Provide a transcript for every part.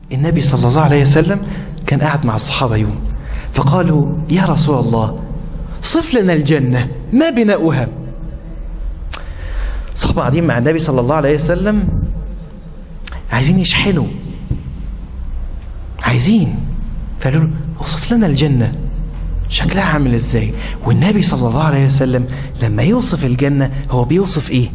النبي صلى الله عليه وسلم كان قاعد مع الصحابة يوم فقالوا يا رسول الله صف لنا الجنة ما بناؤها صحابة قاعدين مع النبي صلى الله عليه وسلم عايزين يشحنوا عايزين فقالوا له اوصف لنا الجنة شكلها عامل ازاي والنبي صلى الله عليه وسلم لما يوصف الجنة هو بيوصف ايه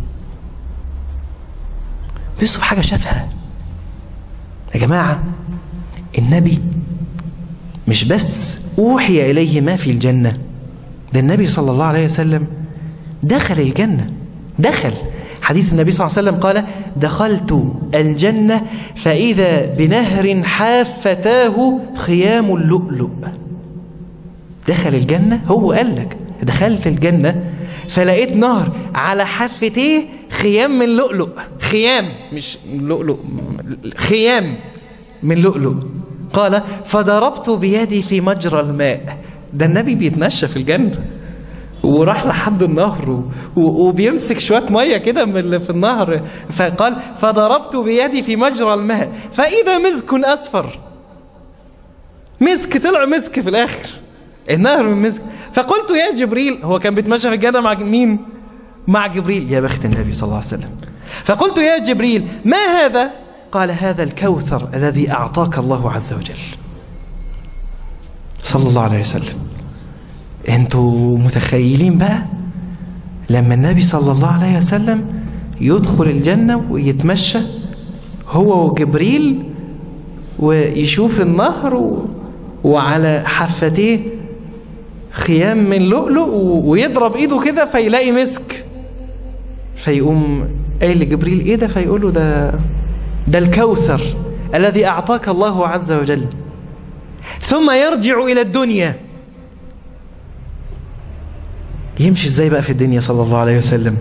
بيوصف حاجة شافها يا جماعة النبي مش بس أوحي إليه ما في الجنة ده النبي صلى الله عليه وسلم دخل الجنة دخل حديث النبي صلى الله عليه وسلم قال دخلت الجنة فإذا بنهر حافتاه خيام اللؤلؤ دخل الجنة هو قال لك دخلت الجنة فلقيت نهر على حافتيه خيام من لؤلؤ خيام مش لؤلؤ خيام من لؤلؤ قال فضربت بيدي في مجرى الماء ده النبي بيتمشى في الجنة وراح لحد النهر وبيمسك شوية مية كده من اللي في النهر فقال فضربت بيدي في مجرى الماء فإذا مسك أصفر مسك طلع مسك في الآخر النهر من مسك فقلت يا جبريل هو كان بيتمشى في الجنة مع مين مع جبريل يا بخت النبي صلى الله عليه وسلم فقلت يا جبريل ما هذا قال هذا الكوثر الذي أعطاك الله عز وجل صلى الله عليه وسلم انتوا متخيلين بقى لما النبي صلى الله عليه وسلم يدخل الجنة ويتمشى هو وجبريل ويشوف النهر و... وعلى حفتيه خيام من لؤلؤ ويضرب ايده كده فيلاقي مسك فيقوم قايل لجبريل ايه ده فيقول له ده ده الكوثر الذي اعطاك الله عز وجل ثم يرجع الى الدنيا يمشي ازاي بقى في الدنيا صلى الله عليه وسلم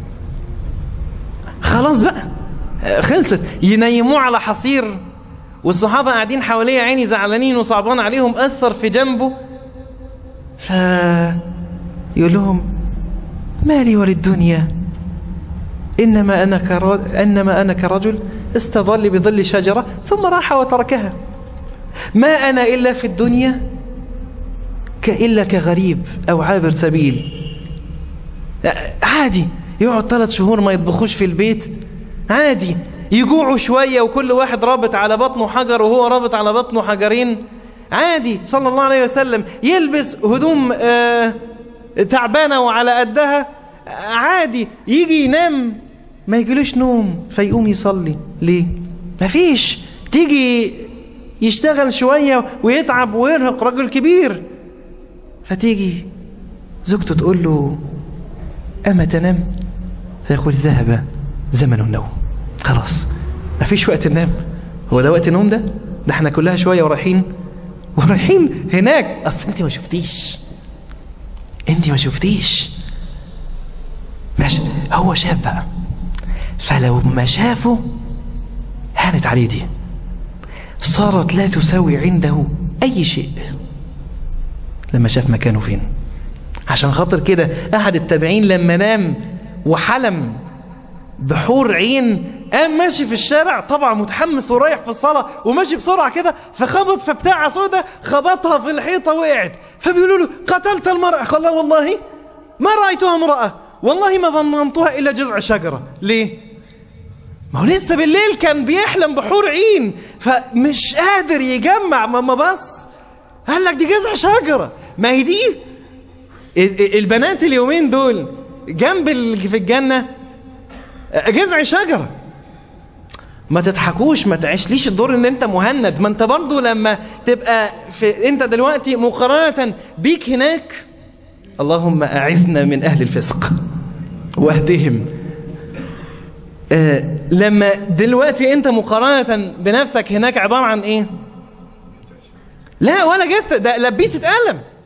خلاص بقى خلصت ينيموه على حصير والصحابة قاعدين حواليه عيني زعلانين وصعبان عليهم أثر في جنبه ف يقول لهم ما لي وللدنيا إنما أنا, كرجل إنما أنا كرجل استظل بظل شجرة ثم راح وتركها ما أنا إلا في الدنيا إلا كغريب أو عابر سبيل عادي يقعد ثلاث شهور ما يطبخوش في البيت عادي يجوعوا شوية وكل واحد رابط على بطنه حجر وهو رابط على بطنه حجرين عادي صلى الله عليه وسلم يلبس هدوم آه تعبانة وعلى قدها عادي يجي ينام ما يجيلوش نوم فيقوم يصلي ليه مفيش تيجي يشتغل شوية ويتعب ويرهق رجل كبير فتيجي زوجته تقول له أما تنام فيقول ذهب زمن النوم خلاص مفيش وقت ننام هو ده وقت النوم ده ده احنا كلها شوية ورايحين ورايحين هناك اصل انت ما شفتيش انت ما شفتيش ماشي هو شاف بقى فلو ما شافه هانت عليه دي صارت لا تساوي عنده اي شيء لما شاف مكانه فين عشان خاطر كده احد التابعين لما نام وحلم بحور عين قام ماشي في الشارع طبعا متحمس ورايح في الصلاة وماشي بسرعة كده فخبط في بتاعة سودة خبطها في الحيطة وقعت فبيقولوا له قتلت المرأة قال لا والله ما رأيتها امرأة والله ما ظننتها إلا جذع شجرة ليه ما هو لسه بالليل كان بيحلم بحور عين فمش قادر يجمع ما بص قال لك دي جذع شجرة ما هي دي البنات اليومين دول جنب في الجنة جذع شجرة ما تضحكوش ما تعيشليش الدور ان انت مهند ما انت برضو لما تبقى في انت دلوقتي مقارنة بيك هناك اللهم اعذنا من اهل الفسق واهدهم آه لما دلوقتي انت مقارنة بنفسك هناك عبارة عن ايه لا ولا جثة ده لبيسة قلم